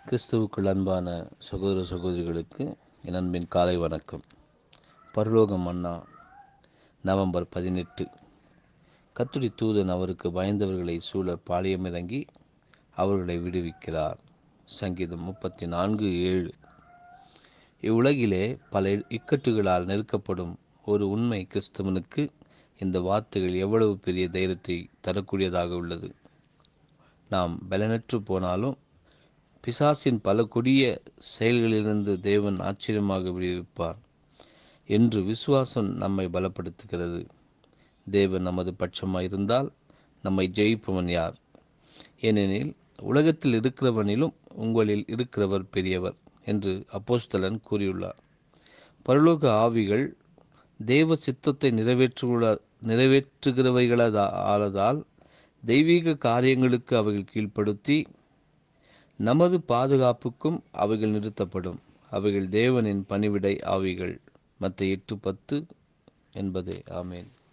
கிறிஸ்துவுக்குள் அன்பான சகோதர சகோதரிகளுக்கு என் அன்பின் காலை வணக்கம் பரலோகம் மன்னா நவம்பர் பதினெட்டு கத்துடி தூதன் அவருக்கு பயந்தவர்களை சூழ பாளையமிறங்கி அவர்களை விடுவிக்கிறார் சங்கீதம் முப்பத்தி நான்கு ஏழு இவ்வுலகிலே பல இக்கட்டுகளால் நெருக்கப்படும் ஒரு உண்மை கிறிஸ்தவனுக்கு இந்த வார்த்தைகள் எவ்வளவு பெரிய தைரியத்தை தரக்கூடியதாக உள்ளது நாம் பலனற்று போனாலும் பிசாசின் பல கொடிய செயல்களிலிருந்து தேவன் ஆச்சரியமாக விடுவிப்பார் என்று விசுவாசம் நம்மை பலப்படுத்துகிறது தேவன் நமது பட்சமாக இருந்தால் நம்மை ஜெயிப்பவன் யார் ஏனெனில் உலகத்தில் இருக்கிறவனிலும் உங்களில் இருக்கிறவர் பெரியவர் என்று அப்போஸ்தலன் கூறியுள்ளார் பரலோக ஆவிகள் தேவ சித்தத்தை நிறைவேற்றுள்ள நிறைவேற்றுகிறவைகளதால் தெய்வீக காரியங்களுக்கு அவைகள் கீழ்ப்படுத்தி நமது பாதுகாப்புக்கும் அவைகள் நிறுத்தப்படும் அவைகள் தேவனின் பணிவிடை ஆவிகள் மற்ற எட்டு பத்து என்பதே ஆமேன்